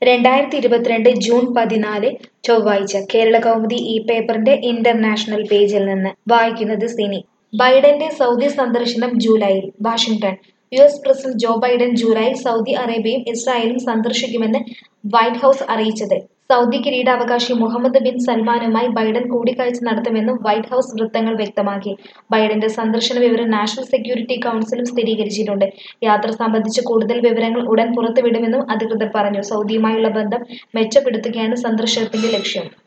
രണ്ടായിരത്തി ഇരുപത്തിരണ്ട് ജൂൺ പതിനാല് ചൊവ്വാഴ്ച കേരള കൗമുദി ഈ പേപ്പറിന്റെ ഇന്റർനാഷണൽ പേജിൽ നിന്ന് വായിക്കുന്നത് സിനി ബൈഡന്റെ സൗദി സന്ദർശനം ജൂലൈയിൽ Washington U S president Joe Biden ജൂലൈയിൽ സൗദി അറേബ്യയും ഇസ്രായേലും സന്ദർശിക്കുമെന്ന് വൈറ്റ് ഹൌസ് അറിയിച്ചത് സൗദി കിരീടാവകാശി മുഹമ്മദ് ബിൻ സൽമാനുമായി ബൈഡൻ കൂടിക്കാഴ്ച നടത്തുമെന്നും വൈറ്റ് ഹൌസ് വൃത്തങ്ങൾ വ്യക്തമാക്കി ബൈഡന്റെ സന്ദർശന വിവരം നാഷണൽ സെക്യൂരിറ്റി കൗൺസിലും സ്ഥിരീകരിച്ചിട്ടുണ്ട് യാത്ര സംബന്ധിച്ച് കൂടുതൽ വിവരങ്ങൾ ഉടൻ പുറത്തുവിടുമെന്നും അധികൃതർ പറഞ്ഞു സൗദിയുമായുള്ള ബന്ധം മെച്ചപ്പെടുത്തുകയാണ് സന്ദർശനത്തിന്റെ ലക്ഷ്യം